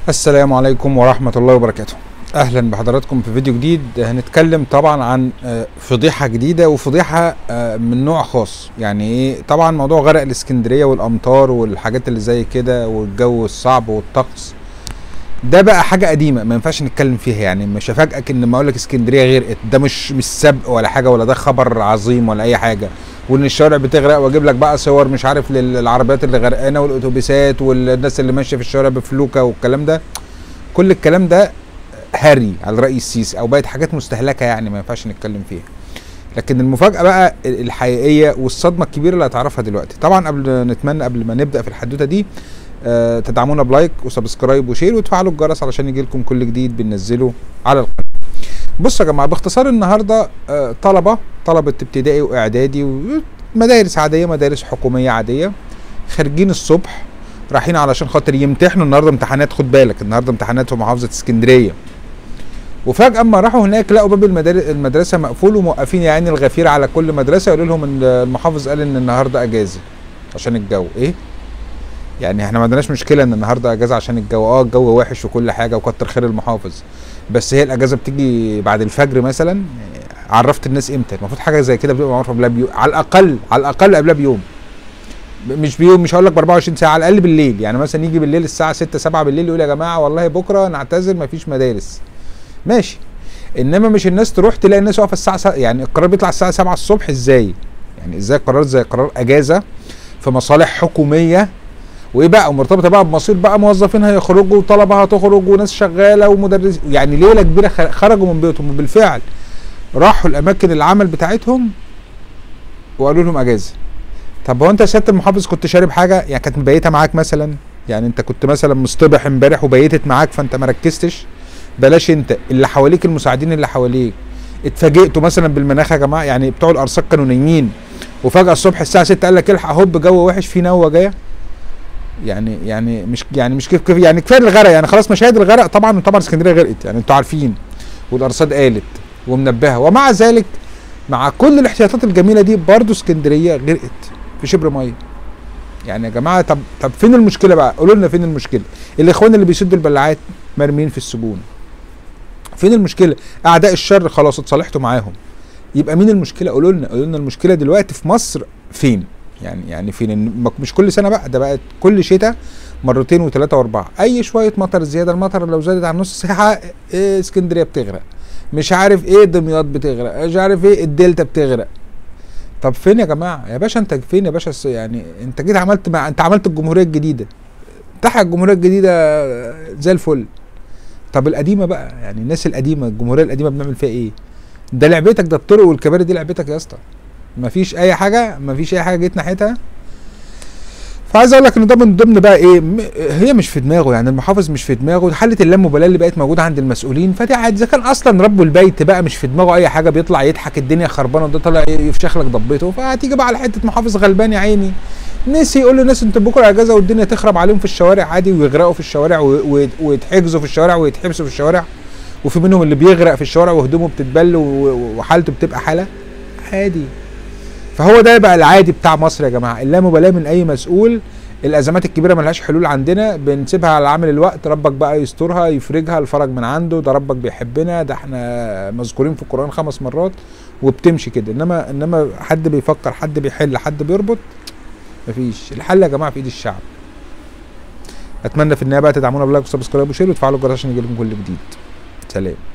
السلام عليكم ورحمة الله وبركاته أهلا بحضراتكم في فيديو جديد هنتكلم طبعا عن آه، فضيحة جديدة وفضيحة آه، من نوع خاص يعني إيه طبعا موضوع غرق الإسكندرية والأمطار والحاجات اللي زي كده والجو الصعب والطقس ده بقى حاجة قديمة ما ينفعش نتكلم فيها يعني مش هفاجئك ان ما اقول لك اسكندرية غرقت ده مش مش سبق ولا حاجة ولا ده خبر عظيم ولا أي حاجة وان الشوارع بتغرق واجيب لك بقى صور مش عارف للعربيات اللي غرقانة والأتوبيسات والناس اللي ماشية في الشوارع بفلوكة والكلام ده كل الكلام ده هري على رأي السيسي او بقت حاجات مستهلكة يعني ما ينفعش نتكلم فيها لكن المفاجأة بقى الحقيقية والصدمة الكبيرة اللي هتعرفها دلوقتي طبعا قبل نتمنى قبل ما نبدأ في الحدوتة دي آه، تدعمونا بلايك وسبسكرايب وشير وتفعلوا الجرس علشان يجيلكم كل جديد بننزله على القناة بصوا يا جماعة باختصار النهاردة آه، طلبة طلبة ابتدائي واعدادي ومدارس عادية مدارس حكومية عادية خارجين الصبح رايحين علشان خاطر يمتحنوا النهارده امتحانات خد بالك النهارده امتحانات في محافظة اسكندرية وفجأة اما راحوا هناك لقوا باب المدار- المدرسة مقفول وموقفين يا عيني الغفير على كل مدرسة يقولوا لهم ان المحافظ قال ان النهارده اجازة عشان الجو ايه يعني احنا ما عندناش مشكلة ان النهارده اجازة عشان الجو اه الجو وحش وكل حاجة وكتر خير المحافظ بس هي الاجازة بتيجي بعد الفجر مثلا عرفت الناس امتى المفروض حاجة زي كده بتبقى معروفة قبلها بيوم على الاقل على الاقل قبلها بيوم مش بيوم مش هقول لك ب 24 ساعه على الاقل بالليل يعني مثلا يجي بالليل الساعه 6 7 بالليل يقول يا جماعه والله بكره نعتذر مفيش مدارس ماشي انما مش الناس تروح تلاقي الناس واقفه الساعه س... يعني القرار بيطلع الساعه 7 الصبح ازاي يعني ازاي قرار زي قرار اجازه في مصالح حكوميه وايه بقى ومرتبطه بقى بمصير بقى موظفين هيخرجوا وطلبه هتخرج وناس شغاله ومدرس يعني ليله كبيره خ- خرجوا من بيوتهم وبالفعل راحوا الاماكن العمل بتاعتهم وقالوا لهم اجازه طب هو انت يا سياده المحافظ كنت شارب حاجه يعني كانت مبيته معاك مثلا يعني انت كنت مثلا مصطبح امبارح وبيتت معاك فانت ما ركزتش بلاش انت اللي حواليك المساعدين اللي حواليك اتفاجئتوا مثلا بالمناخ يا جماعه يعني بتوع الارصاد كانوا نايمين وفجاه الصبح الساعه 6 قال لك الحق هوب جو وحش في نوه جايه يعني يعني مش يعني مش كيف كيف يعني كفايه الغرق يعني خلاص مشاهد الغرق طبعا طبعا اسكندريه غرقت يعني انتوا عارفين والارصاد قالت ومنبهه ومع ذلك مع كل الاحتياطات الجميله دي برضه اسكندريه غرقت في شبر ميه يعني يا جماعه طب طب فين المشكله بقى قولوا لنا فين المشكله الاخوان اللي بيسدوا البلاعات مرميين في السجون فين المشكله اعداء الشر خلاص اتصالحتوا معاهم يبقى مين المشكله قولوا لنا قولوا لنا المشكله دلوقتي في مصر فين يعني يعني فين إن مش كل سنه بقى ده بقت كل شتاء مرتين وثلاثه واربعه اي شويه مطر زياده المطر لو زادت عن نص ساعه إيه اسكندريه بتغرق مش عارف ايه دمياط بتغرق مش عارف ايه الدلتا بتغرق طب فين يا جماعه يا باشا انت فين يا باشا الس- يعني انت جيت عملت مع انت عملت الجمهوريه الجديده تحيا الجمهوريه الجديده زي الفل طب القديمه بقى يعني الناس القديمه الجمهوريه القديمه بنعمل فيها ايه ده لعبتك ده الطرق والكباري دي لعبتك يا اسطى مفيش اي حاجه مفيش اي حاجه جيت ناحيتها فعايز اقول لك ان ده من ضمن بقى ايه م- هي مش في دماغه يعني المحافظ مش في دماغه حاله اللامبالاه اللي بقت موجوده عند المسؤولين فدي عادي اذا كان اصلا رب البيت بقى مش في دماغه اي حاجه بيطلع يضحك الدنيا خربانه وده طالع يفشخ لك ضبته فهتيجي بقى على حته محافظ غلبان يا عيني نسي يقول للناس انتوا بكره اجازه والدنيا تخرب عليهم في الشوارع عادي ويغرقوا في الشوارع و- و- ويتحجزوا في الشوارع ويتحبسوا في الشوارع وفي منهم اللي بيغرق في الشوارع وهدومه بتتبل و- و- وحالته بتبقى حاله عادي فهو ده بقى العادي بتاع مصر يا جماعه اللامبالاه من اي مسؤول الازمات الكبيره ملهاش حلول عندنا بنسيبها على عامل الوقت ربك بقى يسترها يفرجها الفرج من عنده ده ربك بيحبنا ده احنا مذكورين في القران خمس مرات وبتمشي كده انما انما حد بيفكر حد بيحل حد بيربط مفيش الحل يا جماعه في ايد الشعب اتمنى في النهايه بقى تدعمونا بلايك وسبسكرايب وشير وتفعلوا الجرس عشان يجيلكم كل جديد سلام